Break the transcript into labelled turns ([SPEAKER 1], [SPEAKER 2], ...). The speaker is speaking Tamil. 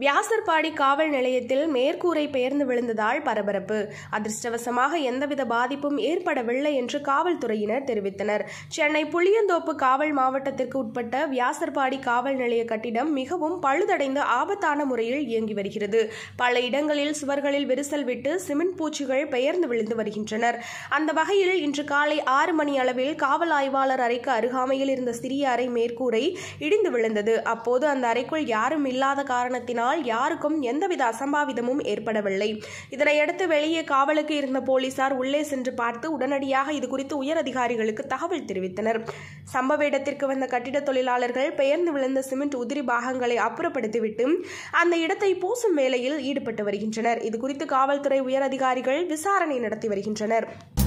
[SPEAKER 1] வியாசர்பாடி காவல் நிலையத்தில் மேற்கூரை பெயர்ந்து விழுந்ததால் பரபரப்பு அதிர்ஷ்டவசமாக எந்தவித பாதிப்பும் ஏற்படவில்லை என்று காவல்துறையினர் தெரிவித்தனர் சென்னை புளியந்தோப்பு காவல் மாவட்டத்திற்கு உட்பட்ட வியாசர்பாடி காவல் நிலைய கட்டிடம் மிகவும் பழுதடைந்த ஆபத்தான முறையில் இயங்கி வருகிறது பல இடங்களில் சுவர்களில் விரிசல் விட்டு சிமெண்ட் பூச்சிகள் பெயர்ந்து விழுந்து வருகின்றனர் அந்த வகையில் இன்று காலை ஆறு மணி அளவில் காவல் ஆய்வாளர் அறைக்கு அருகாமையில் இருந்த சிறிய அறை மேற்கூரை இடிந்து விழுந்தது அப்போது அந்த அறைக்குள் யாரும் இல்லாத காரணத்தினால் யாருக்கும் எந்தவித அசம்பாவிதமும் ஏற்படவில்லை இதனையடுத்து வெளியே காவலுக்கு இருந்த போலீசார் உள்ளே சென்று பார்த்து உடனடியாக இது குறித்து உயர் அதிகாரிகளுக்கு தகவல் தெரிவித்தனர் சம்பவ இடத்திற்கு வந்த கட்டிட தொழிலாளர்கள் பெயர்ந்து விழுந்த சிமெண்ட் உதிரி பாகங்களை அப்புறப்படுத்திவிட்டு அந்த இடத்தை பூசும் வேலையில் ஈடுபட்டு வருகின்றனர் இது குறித்து காவல்துறை உயர் அதிகாரிகள் விசாரணை நடத்தி வருகின்றனர்